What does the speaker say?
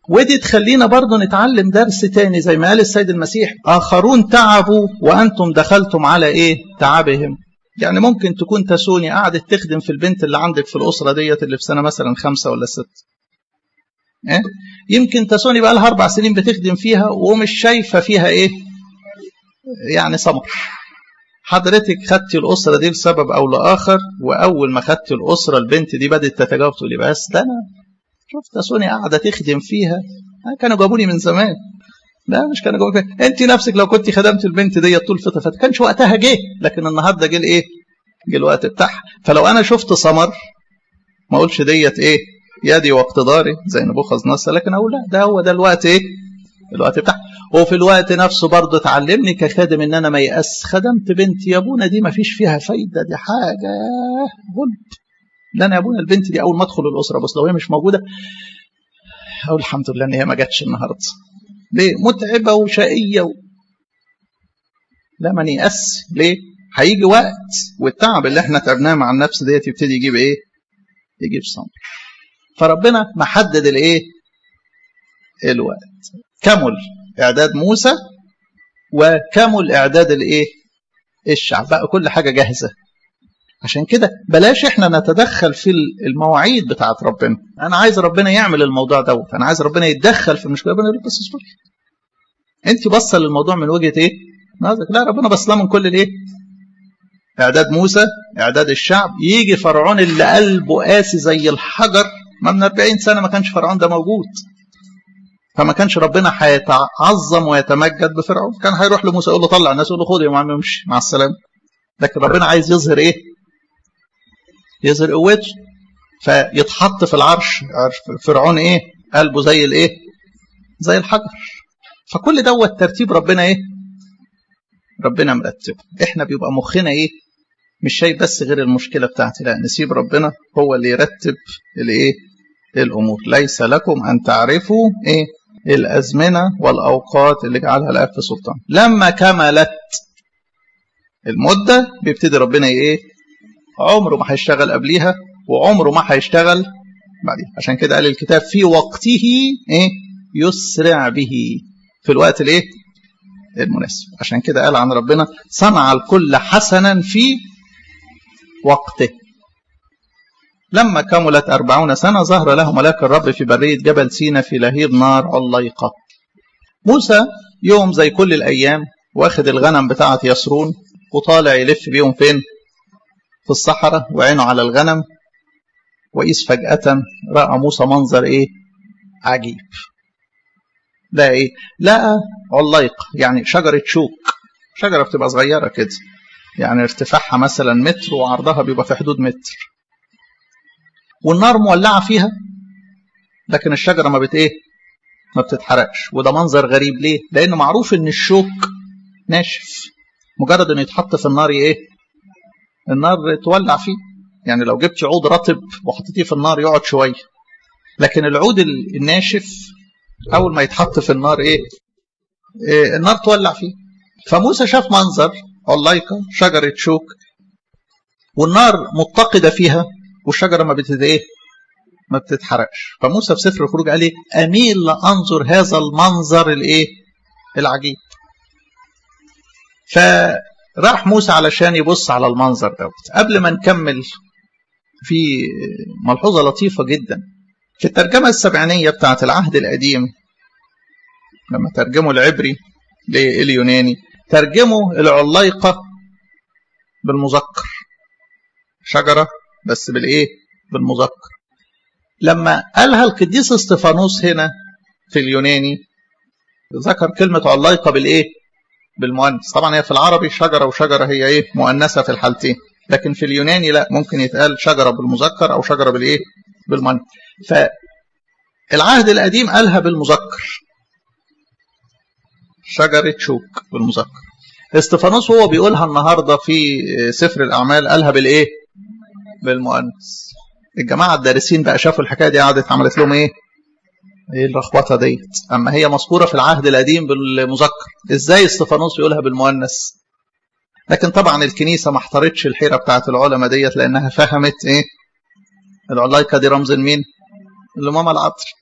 ودي تخلينا برضو نتعلم درس تاني زي ما قال السيد المسيح آخرون تعبوا وأنتم دخلتم على إيه تعبهم يعني ممكن تكون تسوني قعدت تخدم في البنت اللي عندك في الأسرة ديت اللي في سنة مثلا خمسة ولا ستة إيه؟ يمكن تسوني بقى لها أربع سنين بتخدم فيها ومش شايفة فيها إيه يعني ثمر حضرتك خدتي الأسرة دي لسبب أو لآخر وأول ما خدتي الأسرة البنت دي بدأت تتجاوب تقولي بس ده أنا شفت سوني قاعدة تخدم فيها كانوا جابوني من زمان لا مش كانوا جابوني أنت نفسك لو كنت خدمت البنت دي طول فترة فات كانش وقتها جه لكن النهارده جه الإيه؟ جه الوقت بتاعها فلو أنا شفت ثمر ما أقولش ديت إيه؟ يدي واقتداري زي نبوخذ نصر لكن أقول لا ده هو ده الوقت إيه؟ الوقت بتاعها وفي الوقت نفسه برضه تعلمني كخادم ان انا ما يأس خدمت بنتي يا ابونا دي ما فيش فيها فايده دي حاجه غلب لا انا يا ابونا البنت دي اول ما ادخل الاسره بس لو هي مش موجوده اقول الحمد لله ان هي ما جاتش النهارده ليه متعبه وشقيه و... لا ما نيأس ليه هيجي وقت والتعب اللي احنا تعبناه مع النفس ديت يبتدي يجيب ايه يجيب صبر فربنا محدد الايه الوقت كمل اعداد موسى وكمل اعداد الايه الشعب بقى كل حاجه جاهزه عشان كده بلاش احنا نتدخل في المواعيد بتاعت ربنا انا عايز ربنا يعمل الموضوع دوت انا عايز ربنا يتدخل في المشكله ربنا يقول بس اصبري انت بص للموضوع من وجهه ايه نظرك لا ربنا بص من كل الايه اعداد موسى اعداد الشعب يجي فرعون اللي قلبه قاسي زي الحجر ما من 40 سنه ما كانش فرعون ده موجود فما كانش ربنا هيتعظم ويتمجد بفرعون كان هيروح لموسى يقول له طلع الناس يقول له خد يا عم امشي مع السلامه لكن ربنا عايز يظهر ايه يظهر قوته فيتحط في العرش فرعون ايه قلبه زي الايه زي الحجر فكل دوت ترتيب ربنا ايه ربنا مرتب احنا بيبقى مخنا ايه مش شايف بس غير المشكله بتاعتي لا نسيب ربنا هو اللي يرتب الايه الامور ليس لكم ان تعرفوا ايه الازمنه والاوقات اللي جعلها الاب في سلطان لما كملت المده بيبتدي ربنا ايه عمره ما هيشتغل قبليها وعمره ما هيشتغل بعديها عشان كده قال الكتاب في وقته ايه يسرع به في الوقت الايه المناسب عشان كده قال عن ربنا صنع الكل حسنا في وقته لما كملت أربعون سنة ظهر له ملاك الرب في برية جبل سينا في لهيب نار عليقة موسى يوم زي كل الأيام واخد الغنم بتاعة يسرون وطالع يلف بيهم فين في الصحراء وعينه على الغنم وإذ فجأة رأى موسى منظر إيه عجيب لا إيه لقى عليقة يعني شجرة شوك شجرة بتبقى صغيرة كده يعني ارتفاعها مثلا متر وعرضها بيبقى في حدود متر والنار مولعة فيها لكن الشجرة ما بت ايه ما بتتحرقش وده منظر غريب ليه لأنه معروف إن الشوك ناشف مجرد إنه يتحط في النار ايه النار تولع فيه يعني لو جبت عود رطب وحطيتيه في النار يقعد شوية لكن العود الناشف أول ما يتحط في النار إيه, إيه النار تولع فيه فموسى شاف منظر علايقة شجرة شوك والنار متقدة فيها والشجرة ما بتت إيه ما بتتحرقش فموسى في سفر الخروج قال ايه اميل لانظر هذا المنظر الايه العجيب فراح موسى علشان يبص على المنظر دوت قبل ما نكمل في ملحوظه لطيفه جدا في الترجمه السبعينيه بتاعه العهد القديم لما ترجموا العبري لليوناني ترجموا العليقه بالمذكر شجره بس بالايه بالمذكر لما قالها القديس استفانوس هنا في اليوناني ذكر كلمة علايقة بالإيه؟ بالمؤنث طبعا هي في العربي شجرة وشجرة هي إيه؟ مؤنثة في الحالتين لكن في اليوناني لا ممكن يتقال شجرة بالمذكر أو شجرة بالإيه؟ بالمؤنث فالعهد القديم قالها بالمذكر شجرة شوك بالمذكر استفانوس هو بيقولها النهاردة في سفر الأعمال قالها بالإيه؟ بالمؤنث الجماعه الدارسين بقى شافوا الحكايه دي قعدت عملت لهم ايه؟ ايه اللخبطه ديت؟ اما هي مذكوره في العهد القديم بالمذكر، ازاي استفانوس يقولها بالمؤنث؟ لكن طبعا الكنيسه ما احترتش الحيره بتاعت العلماء ديت لانها فهمت ايه؟ العلايقه دي رمز لمين؟ لماما العطر.